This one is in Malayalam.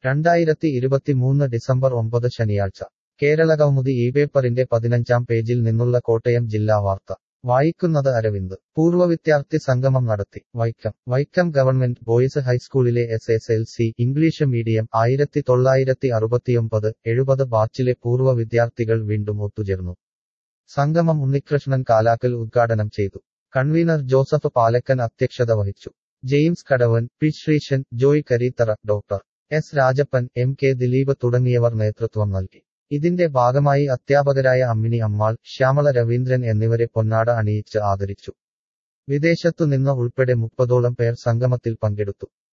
രണ്ടായിരത്തി ഇരുപത്തിമൂന്ന് ഡിസംബർ ഒമ്പത് ശനിയാഴ്ച കേരളകൗമുദി ഈ പേപ്പറിന്റെ പതിനഞ്ചാം പേജിൽ നിന്നുള്ള കോട്ടയം ജില്ലാ വാർത്ത വായിക്കുന്നത് അരവിന്ദ് പൂർവ്വ വിദ്യാർത്ഥി സംഗമം നടത്തി വൈക്കം വൈക്കം ഗവൺമെന്റ് ബോയ്സ് ഹൈസ്കൂളിലെ S S L C English medium ആയിരത്തി തൊള്ളായിരത്തി അറുപത്തിയൊമ്പത് എഴുപത് ബാച്ചിലെ പൂർവ്വ വിദ്യാർത്ഥികൾ വീണ്ടും ഒത്തുചേർന്നു സംഗമം ഉണ്ണികൃഷ്ണൻ കാലാക്കൽ ഉദ്ഘാടനം ചെയ്തു കൺവീനർ ജോസഫ് പാലക്കൻ അധ്യക്ഷത വഹിച്ചു James Kadavan P Sreesan Joy Kareethara doctor S Rajappan M K Dileep തുടങ്ങിയവർ നേതൃത്വം നൽകി ഇതിന്റെ ഭാഗമായി അധ്യാപകരായ അമ്മിണി അമ്മാൾ ശ്യാമള രവീന്ദ്രൻ എന്നിവരെ പൊന്നാട അണിയിച്ച് ആദരിച്ചു വിദേശത്തുനിന്ന് ഉൾപ്പെടെ മുപ്പതോളം പേർ സംഗമത്തിൽ പങ്കെടുത്തു